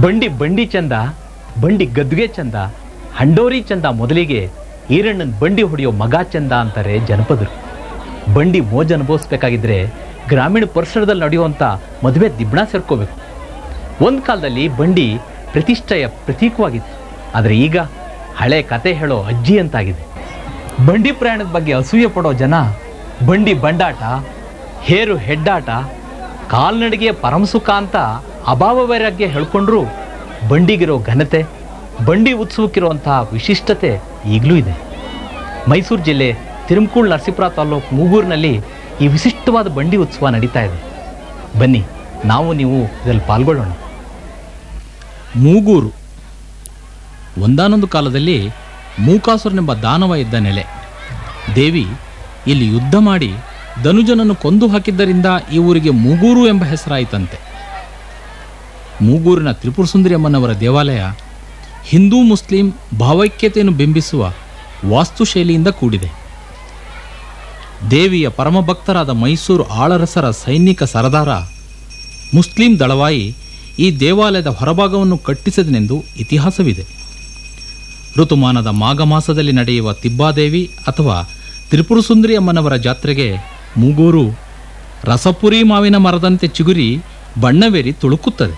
ಬಂಡಿ ಬಂಡಿ ಚಂದ ಬಂಡಿ ಗದ್ದುಗೆ ಚಂದ ಹಂಡೋರಿ ಚಂದ ಮೊದಲಿಗೆ ಈರಣ್ಣನ ಬಂಡಿ ಹೊಡೆಯೋ ಮಗ ಚಂದ ಅಂತಾರೆ ಜನಪದರು ಬಂಡಿ ಮೋಜ್ ಅನುಭವಿಸ್ಬೇಕಾಗಿದ್ರೆ ಗ್ರಾಮೀಣ ಪರಿಸರದಲ್ಲಿ ನಡೆಯುವಂಥ ಮದುವೆ ದಿಬ್ಬಣ ಸೇರ್ಕೋಬೇಕು ಒಂದು ಕಾಲದಲ್ಲಿ ಬಂಡಿ ಪ್ರತಿಷ್ಠೆಯ ಪ್ರತೀಕವಾಗಿತ್ತು ಆದರೆ ಈಗ ಹಳೆ ಕತೆ ಹೇಳೋ ಅಜ್ಜಿ ಅಂತಾಗಿದೆ ಬಂಡಿ ಪ್ರಯಾಣದ ಬಗ್ಗೆ ಅಸೂಯೆ ಪಡೋ ಜನ ಬಂಡಿ ಬಂಡಾಟ ಹೇರು ಹೆಡ್ಡಾಟ ಕಾಲ್ನಡಿಗೆಯ ಪರಮಸುಖ ಅಂತ ಅಭಾವ ವೈರಾಗ್ಯ ಹೇಳ್ಕೊಂಡ್ರು ಬಂಡಿಗಿರೋ ಘನತೆ ಬಂಡಿ ಉತ್ಸವಕ್ಕಿರುವಂತಹ ವಿಶಿಷ್ಟತೆ ಈಗಲೂ ಇದೆ ಮೈಸೂರು ಜಿಲ್ಲೆ ತಿರುಮಕೂಳು ನರಸೀಪುರ ತಾಲೂಕು ಮೂಗೂರಿನಲ್ಲಿ ಈ ವಿಶಿಷ್ಟವಾದ ಬಂಡಿ ಉತ್ಸವ ನಡೀತಾ ಇದೆ ಬನ್ನಿ ನಾವು ನೀವು ಇದರಲ್ಲಿ ಪಾಲ್ಗೊಳ್ಳೋಣ ಮೂಗೂರು ಒಂದಾನೊಂದು ಕಾಲದಲ್ಲಿ ಮೂಕಾಸುರನೆಂಬ ದಾನವ ಇದ್ದ ನೆಲೆ ದೇವಿ ಇಲ್ಲಿ ಯುದ್ಧ ಮಾಡಿ ಧನುಜನನ್ನು ಕೊಂದು ಹಾಕಿದ್ದರಿಂದ ಈ ಊರಿಗೆ ಮೂಗೂರು ಎಂಬ ಹೆಸರಾಯಿತಂತೆ ಮೂಗೂರಿನ ತ್ರಿಪುರ ಸುಂದರಿ ಅಮ್ಮನವರ ದೇವಾಲಯ ಹಿಂದೂ ಮುಸ್ಲಿಂ ಭಾವೈಕ್ಯತೆಯನ್ನು ಬಿಂಬಿಸುವ ವಾಸ್ತುಶೈಲಿಯಿಂದ ಕೂಡಿದೆ ದೇವಿಯ ಪರಮಭಕ್ತರಾದ ಮೈಸೂರು ಆಳರಸರ ಸೈನಿಕ ಸರದಾರ ಮುಸ್ಲಿಂ ದಳವಾಯಿ ಈ ದೇವಾಲಯದ ಹೊರಭಾಗವನ್ನು ಕಟ್ಟಿಸಿದನೆಂದು ಇತಿಹಾಸವಿದೆ ಋತುಮಾನದ ಮಾಘ ಮಾಸದಲ್ಲಿ ನಡೆಯುವ ತಿಬ್ಬಾದೇವಿ ಅಥವಾ ತ್ರಿಪುರ ಸುಂದರಿ ಅಮ್ಮನವರ ಜಾತ್ರೆಗೆ ಮೂಗೂರು ರಸಪುರಿ ಮಾವಿನ ಮರದಂತೆ ಚಿಗುರಿ ಬಣ್ಣವೇರಿ ತುಳುಕುತ್ತದೆ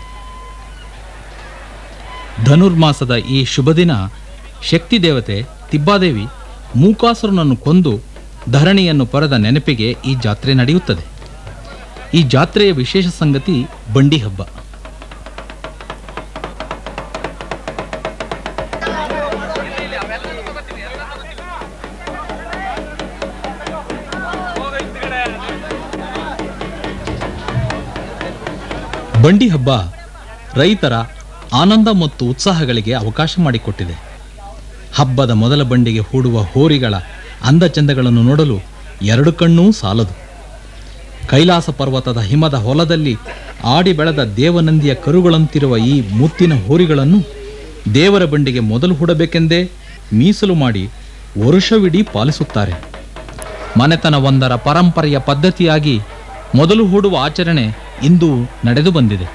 ಧನುರ್ಮಾಸದ ಈ ಶುಭ ದಿನ ಶಕ್ತಿ ದೇವತೆ ತಿಬ್ಬಾದೇವಿ ಮೂಕಾಸುರನನ್ನು ಕೊಂದು ಧರಣಿಯನ್ನು ಪಡೆದ ನೆನಪಿಗೆ ಈ ಜಾತ್ರೆ ನಡೆಯುತ್ತದೆ ಈ ಜಾತ್ರೆಯ ವಿಶೇಷ ಸಂಗತಿ ಬಂಡಿ ಹಬ್ಬ ಬಂಡಿ ಹಬ್ಬ ರೈತರ ಆನಂದ ಮತ್ತು ಉತ್ಸಾಹಗಳಿಗೆ ಅವಕಾಶ ಮಾಡಿಕೊಟ್ಟಿದೆ ಹಬ್ಬದ ಮೊದಲ ಬಂಡಿಗೆ ಹೂಡುವ ಹೋರಿಗಳ ಅಂದಚಂದಗಳನ್ನು ನೋಡಲು ಎರಡು ಕಣ್ಣೂ ಸಾಲದು ಕೈಲಾಸ ಪರ್ವತದ ಹಿಮದ ಹೊಲದಲ್ಲಿ ಆಡಿ ಬೆಳೆದ ದೇವನಂದಿಯ ಕರುಗಳಂತಿರುವ ಈ ಮುತ್ತಿನ ಹೋರಿಗಳನ್ನು ದೇವರ ಬಂಡಿಗೆ ಮೊದಲು ಹೂಡಬೇಕೆಂದೇ ಮೀಸಲು ಮಾಡಿ ವರುಷವಿಡೀ ಪಾಲಿಸುತ್ತಾರೆ ಮನೆತನವೊಂದರ ಪರಂಪರೆಯ ಪದ್ಧತಿಯಾಗಿ ಮೊದಲು ಹೂಡುವ ಆಚರಣೆ ಇಂದು ನಡೆದು ಬಂದಿದೆ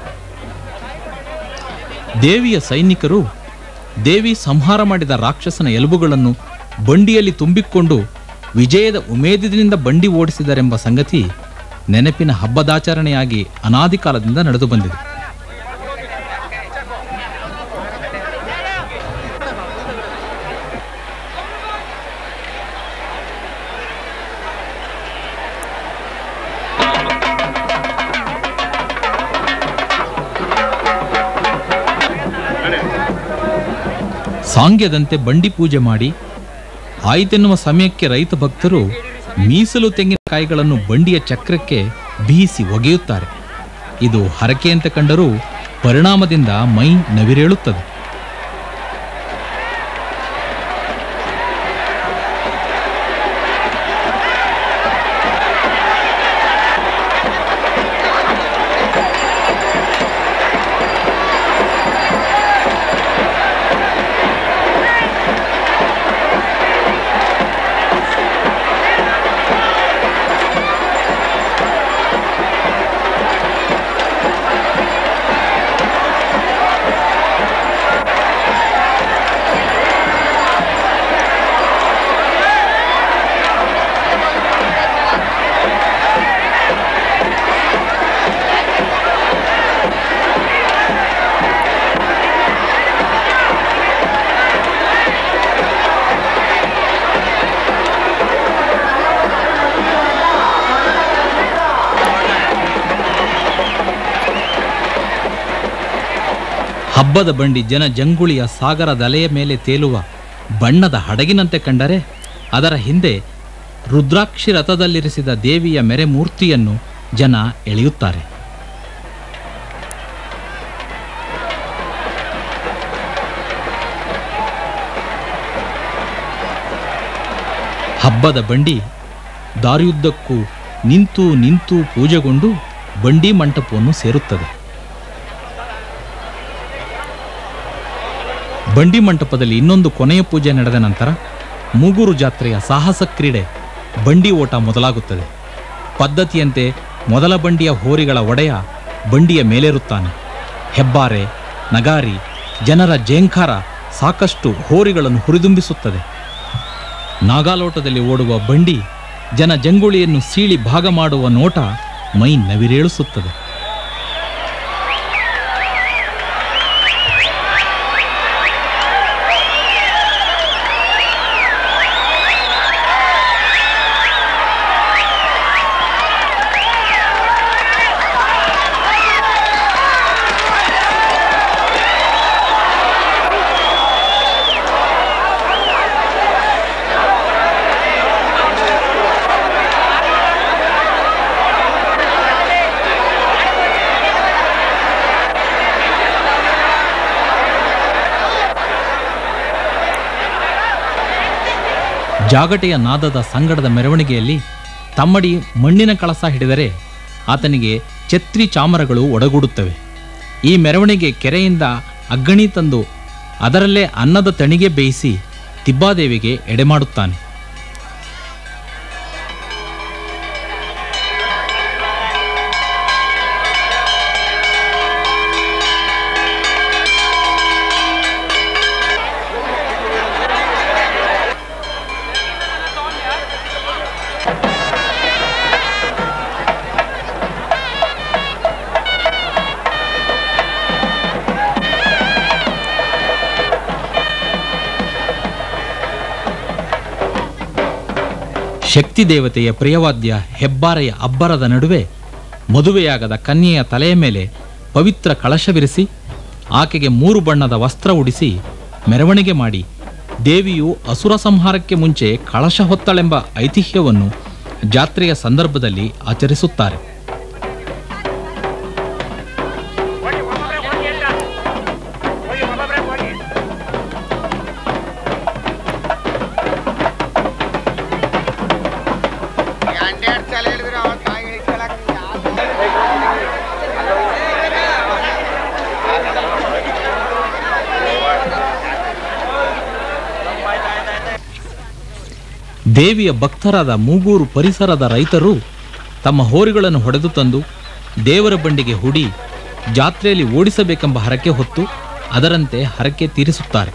ದೇವಿಯ ಸೈನಿಕರು ದೇವಿ ಸಂಹಾರ ಮಾಡಿದ ರಾಕ್ಷಸನ ಎಲುಬುಗಳನ್ನು ಬಂಡಿಯಲ್ಲಿ ತುಂಬಿಕೊಂಡು ವಿಜಯದ ಉಮೇದಿನಿಂದ ಬಂಡಿ ಓಡಿಸಿದರೆಂಬ ಸಂಗತಿ ನೆನಪಿನ ಹಬ್ಬದಾಚರಣೆಯಾಗಿ ಅನಾದಿ ಕಾಲದಿಂದ ನಡೆದು ಬಂದಿದೆ ಸಾಂಗ್ಯದಂತೆ ಬಂಡಿ ಪೂಜೆ ಮಾಡಿ ಆಯ್ತೆನ್ನುವ ಸಮಯಕ್ಕೆ ರೈತ ಭಕ್ತರು ಮೀಸಲು ತೆಂಗಿನಕಾಯಿಗಳನ್ನು ಬಂಡಿಯ ಚಕ್ರಕ್ಕೆ ಬೀಸಿ ಒಗೆಯುತ್ತಾರೆ ಇದು ಹರಕೆಯಂತೆ ಕಂಡರೂ ಪರಿಣಾಮದಿಂದ ಮೈ ನವಿರೇಳುತ್ತದೆ ಹಬ್ಬದ ಬಂಡಿ ಜನ ಜಂಗುಳಿಯ ಸಾಗರದ ಅಲೆಯ ಮೇಲೆ ತೇಲುವ ಬಣ್ಣದ ಹಡಗಿನಂತೆ ಕಂಡರೆ ಅದರ ಹಿಂದೆ ರುದ್ರಾಕ್ಷಿ ರಥದಲ್ಲಿರಿಸಿದ ದೇವಿಯ ಮೆರೆ ಮೂರ್ತಿಯನ್ನು ಜನ ಎಳೆಯುತ್ತಾರೆ ಹಬ್ಬದ ಬಂಡಿ ದಾರಿಯುದ್ದಕ್ಕೂ ನಿಂತು ನಿಂತು ಪೂಜೆಗೊಂಡು ಬಂಡಿ ಮಂಟಪವನ್ನು ಸೇರುತ್ತದೆ ಬಂಡಿ ಮಂಟಪದಲ್ಲಿ ಇನ್ನೊಂದು ಕೊನೆಯ ಪೂಜೆ ನಡೆದ ನಂತರ ಮೂಗೂರು ಜಾತ್ರೆಯ ಸಾಹಸ ಕ್ರೀಡೆ ಬಂಡಿ ಓಟ ಮೊದಲಾಗುತ್ತದೆ ಪದ್ಧತಿಯಂತೆ ಮೊದಲ ಬಂಡಿಯ ಹೋರಿಗಳ ಒಡೆಯ ಬಂಡಿಯ ಮೇಲೇರುತ್ತಾನೆ ಹೆಬ್ಬಾರೆ ನಗಾರಿ ಜನರ ಜೇಂಕಾರ ಸಾಕಷ್ಟು ಹೋರಿಗಳನ್ನು ಹುರಿದುಂಬಿಸುತ್ತದೆ ನಾಗಾಲೋಟದಲ್ಲಿ ಓಡುವ ಬಂಡಿ ಜನ ಜಂಗುಳಿಯನ್ನು ಸೀಳಿ ಭಾಗ ಮಾಡುವ ನೋಟ ಮೈ ನವಿರೇಳಿಸುತ್ತದೆ ಜಾಗಟೆಯ ನಾದದ ಸಂಗಡದ ಮೆರವಣಿಗೆಯಲ್ಲಿ ತಮ್ಮಡಿ ಮಣ್ಣಿನ ಕಳಸ ಹಿಡಿದರೆ ಆತನಿಗೆ ಛತ್ರಿ ಚಾಮರಗಳು ಒಡಗೂಡುತ್ತವೆ ಈ ಮೆರವಣಿಗೆ ಕೆರೆಯಿಂದ ಅಗ್ಗಣಿ ತಂದು ಅದರಲ್ಲೇ ಅನ್ನದ ತಣಿಗೆ ಬೇಯಿಸಿ ತಿಬ್ಬಾದೇವಿಗೆ ಎಡೆಮಾಡುತ್ತಾನೆ ಶಕ್ತಿ ದೇವತೆಯ ಪ್ರಿಯವಾದ್ಯ ಹೆಬ್ಬಾರೆಯ ಅಬ್ಬರದ ನಡುವೆ ಮದುವೆಯಾಗದ ಕನ್ಯೆಯ ತಲೆಯ ಮೇಲೆ ಪವಿತ್ರ ಕಳಶವಿರಿಸಿ ಆಕೆಗೆ ಮೂರು ಬಣ್ಣದ ವಸ್ತ್ರ ಉಡಿಸಿ ಮೆರವಣಿಗೆ ಮಾಡಿ ದೇವಿಯು ಅಸುರ ಸಂಹಾರಕ್ಕೆ ಮುಂಚೆ ಕಳಶ ಹೊತ್ತಳೆಂಬ ಐತಿಹ್ಯವನ್ನು ಜಾತ್ರೆಯ ಸಂದರ್ಭದಲ್ಲಿ ಆಚರಿಸುತ್ತಾರೆ ಎರಡೆರಡು ಸಲ ಹೇಳಿದ್ರೆ ಅವತ್ತು ನಾಯಿ ಹಿಡ್ಕೊಳಕ್ ದೇವಿಯ ಭಕ್ತರಾದ ಮೂಗೂರು ಪರಿಸರದ ರೈತರು ತಮ್ಮ ಹೋರಿಗಳನ್ನು ಹೊಡೆದು ತಂದು ದೇವರ ಬಂಡಿಗೆ ಹುಡಿ ಜಾತ್ರೆಯಲ್ಲಿ ಓಡಿಸಬೇಕೆಂಬ ಹರಕೆ ಹೊತ್ತು ಅದರಂತೆ ಹರಕೆ ತೀರಿಸುತ್ತಾರೆ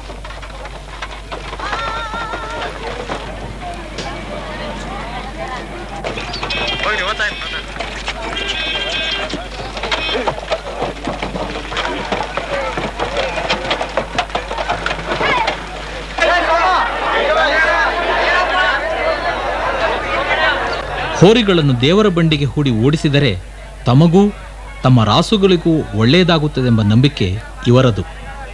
ಹೋರಿಗಳನ್ನು ದೇವರ ಬಂಡಿಗೆ ಹೂಡಿ ಓಡಿಸಿದರೆ ತಮಗೂ ತಮ್ಮ ರಾಸುಗಳಿಗೂ ಒಳ್ಳೆಯದಾಗುತ್ತದೆಂಬ ನಂಬಿಕೆ ಇವರದು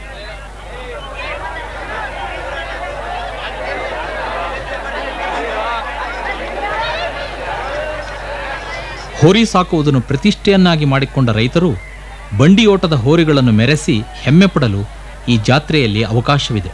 ಹೋರಿ ಸಾಕುವುದನ್ನು ಪ್ರತಿಷ್ಠೆಯನ್ನಾಗಿ ಮಾಡಿಕೊಂಡ ರೈತರು ಬಂಡಿಯೋಟದ ಹೋರಿಗಳನ್ನು ಮೆರೆಸಿ ಹೆಮ್ಮೆ ಪಡಲು ಈ ಜಾತ್ರೆಯಲ್ಲಿ ಅವಕಾಶವಿದೆ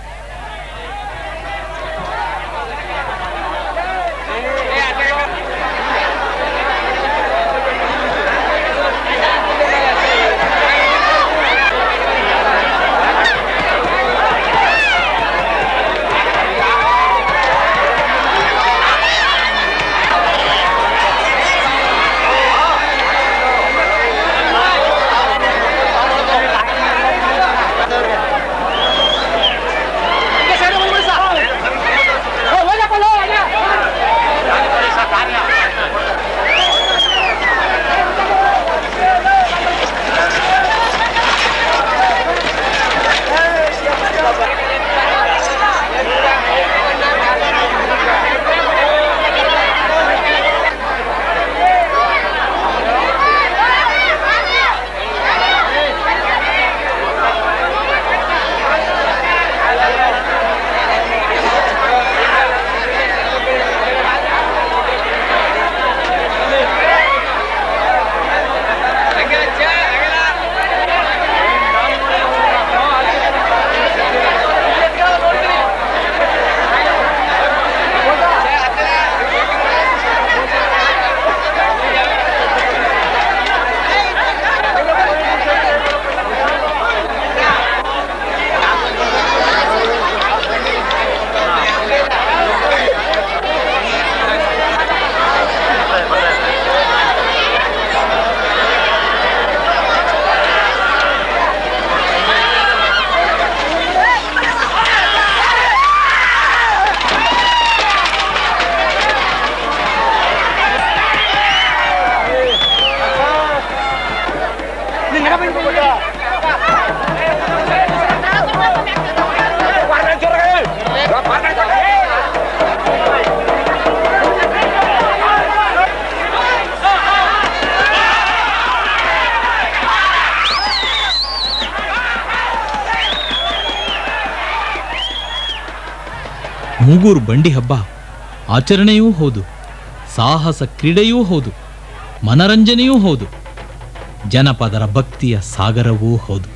ಮೂಗೂರು ಬಂಡಿ ಹಬ್ಬ ಆಚರಣೆಯೂ ಹೌದು ಸಾಹಸ ಕ್ರೀಡೆಯೂ ಹೌದು ಮನರಂಜನೆಯೂ ಹೌದು ಜನಪದರ ಭಕ್ತಿಯ ಸಾಗರವೂ ಹೌದು